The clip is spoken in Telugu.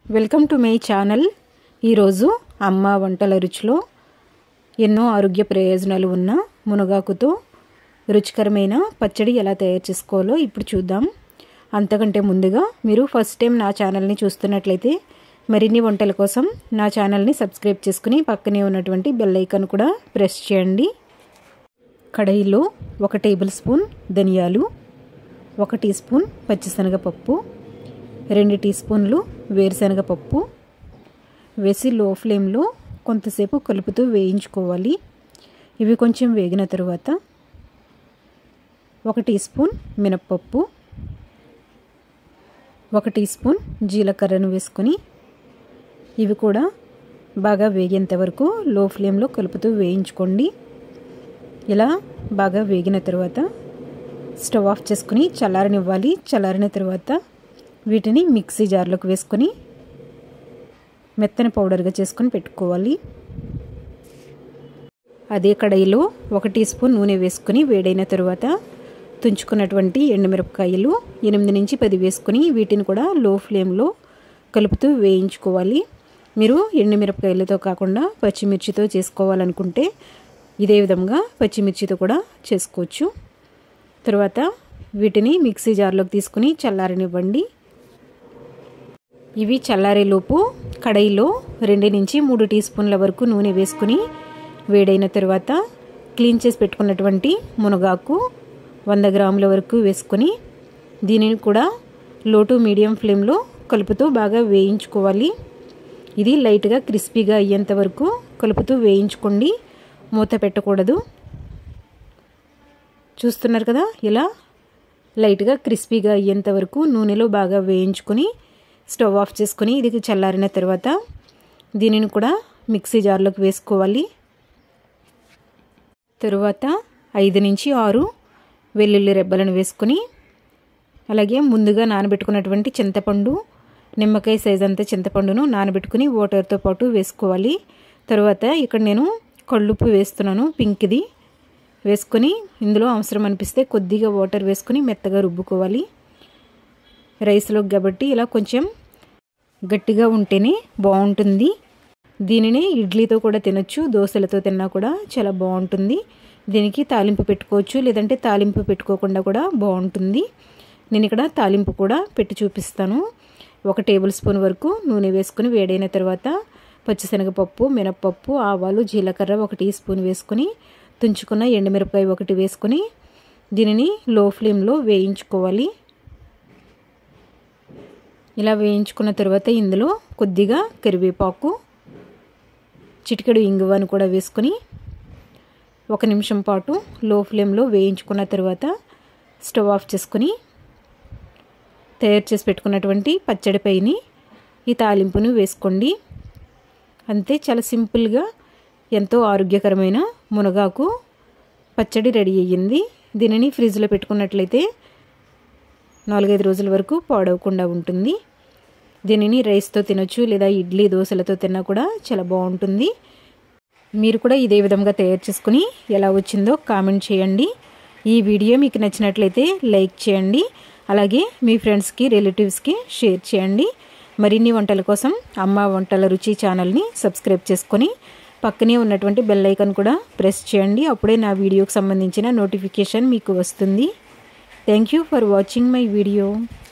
వెల్కమ్ టు మై ఛానల్ ఈరోజు అమ్మ వంటల రుచిలో ఎన్నో ఆరోగ్య ప్రయోజనాలు ఉన్న మునగాకుతో రుచికరమైన పచ్చడి ఎలా తయారు చేసుకోవాలో ఇప్పుడు చూద్దాం అంతకంటే ముందుగా మీరు ఫస్ట్ టైం నా ఛానల్ని చూస్తున్నట్లయితే మరిన్ని వంటల కోసం నా ఛానల్ని సబ్స్క్రైబ్ చేసుకుని పక్కనే ఉన్నటువంటి బెల్ ఐకాన్ కూడా ప్రెస్ చేయండి కడాయిలో ఒక టేబుల్ స్పూన్ ధనియాలు ఒక టీ స్పూన్ పచ్చిశనగపప్పు రెండు టీ స్పూన్లు వేరుశనగ పప్పు వేసి లో ఫ్లేమ్లో కొంతసేపు కలుపుతూ వేయించుకోవాలి ఇవి కొంచెం వేగిన తరువాత ఒక టీ స్పూన్ మినప్పప్పు ఒక టీ స్పూన్ జీలకర్రను వేసుకొని ఇవి కూడా బాగా వేగేంత వరకు లో ఫ్లేమ్లో కలుపుతూ వేయించుకోండి ఇలా బాగా వేగిన తర్వాత స్టవ్ ఆఫ్ చేసుకుని చల్లారనివ్వాలి చల్లారిన తర్వాత వీటిని మిక్సీ జార్లోకి వేసుకొని మెత్తని పౌడర్గా చేసుకొని పెట్టుకోవాలి అదే కడాయిలో ఒక టీ స్పూన్ నూనె వేసుకొని వేడైన తర్వాత తుంచుకున్నటువంటి ఎండుమిరపకాయలు ఎనిమిది నుంచి పది వేసుకొని వీటిని కూడా లో ఫ్లేమ్లో కలుపుతూ వేయించుకోవాలి మీరు ఎండుమిరపకాయలతో కాకుండా పచ్చిమిర్చితో చేసుకోవాలనుకుంటే ఇదే విధంగా పచ్చిమిర్చితో కూడా చేసుకోవచ్చు తర్వాత వీటిని మిక్సీ జార్లోకి తీసుకుని చల్లారనివ్వండి ఇవి చల్లారేలోపు కడాయిలో రెండు నుంచి మూడు టీ స్పూన్ల వరకు నూనె వేసుకుని వేడైన తర్వాత క్లీన్ చేసి పెట్టుకున్నటువంటి మునగాకు వంద గ్రాముల వరకు వేసుకొని దీనిని కూడా లో టు మీడియం ఫ్లేమ్లో కలుపుతూ బాగా వేయించుకోవాలి ఇది లైట్గా క్రిస్పీగా అయ్యేంత వరకు కలుపుతూ వేయించుకోండి మూత పెట్టకూడదు చూస్తున్నారు కదా ఇలా లైట్గా క్రిస్పీగా అయ్యేంత వరకు నూనెలో బాగా వేయించుకొని స్టవ్ ఆఫ్ చేసుకొని ఇది చల్లారిన తర్వాత దీనిని కూడా మిక్సీ జార్లోకి వేసుకోవాలి తరువాత ఐదు నుంచి ఆరు వెల్లుల్లి రెబ్బలను వేసుకొని అలాగే ముందుగా నానబెట్టుకున్నటువంటి చింతపండు నిమ్మకాయ సైజ్ అంతా చింతపండును నానబెట్టుకుని వాటర్తో పాటు వేసుకోవాలి తర్వాత ఇక్కడ నేను కళ్ళుప్పు వేస్తున్నాను పింక్ది వేసుకొని ఇందులో అవసరం అనిపిస్తే కొద్దిగా వాటర్ వేసుకొని మెత్తగా రుబ్బుకోవాలి రైస్లోకి కాబట్టి ఇలా కొంచెం గట్టిగా ఉంటేనే బాగుంటుంది దీనిని ఇడ్లీతో కూడా తినొచ్చు దోశలతో తిన్నా కూడా చాలా బాగుంటుంది దీనికి తాలింపు పెట్టుకోవచ్చు లేదంటే తాలింపు పెట్టుకోకుండా కూడా బాగుంటుంది నేను ఇక్కడ తాలింపు కూడా పెట్టి చూపిస్తాను ఒక టేబుల్ స్పూన్ వరకు నూనె వేసుకుని వేడైన తర్వాత పచ్చిశనగపప్పు మినప్పప్పు ఆవాలు జీలకర్ర ఒక టీ స్పూన్ వేసుకొని తుంచుకున్న ఎండుమిరపకాయ ఒకటి వేసుకొని దీనిని లో ఫ్లేమ్లో వేయించుకోవాలి ఇలా వేయించుకున్న తర్వాత ఇందులో కొద్దిగా కరివేపాకు చిటికెడు ఇంగువను కూడా వేసుకొని ఒక నిమిషం పాటు లో ఫ్లేమ్లో వేయించుకున్న తర్వాత స్టవ్ ఆఫ్ చేసుకొని తయారు చేసి పెట్టుకున్నటువంటి పచ్చడిపైని ఈ తాలింపును వేసుకోండి అంతే చాలా సింపుల్గా ఎంతో ఆరోగ్యకరమైన మునగాకు పచ్చడి రెడీ అయ్యింది దీనిని ఫ్రిడ్జ్లో పెట్టుకున్నట్లయితే నాలుగైదు రోజుల వరకు పాడవకుండా ఉంటుంది దీనిని రైస్తో తినొచ్చు లేదా ఇడ్లీ దోశలతో తిన్నా కూడా చాలా బాగుంటుంది మీరు కూడా ఇదే విధంగా తయారు చేసుకుని ఎలా వచ్చిందో కామెంట్ చేయండి ఈ వీడియో మీకు నచ్చినట్లయితే లైక్ చేయండి అలాగే మీ ఫ్రెండ్స్కి రిలేటివ్స్కి షేర్ చేయండి మరిన్ని వంటల కోసం అమ్మ వంటల రుచి ఛానల్ని సబ్స్క్రైబ్ చేసుకొని పక్కనే ఉన్నటువంటి బెల్ ఐకాన్ కూడా ప్రెస్ చేయండి అప్పుడే నా వీడియోకి సంబంధించిన నోటిఫికేషన్ మీకు వస్తుంది thank you for watching my video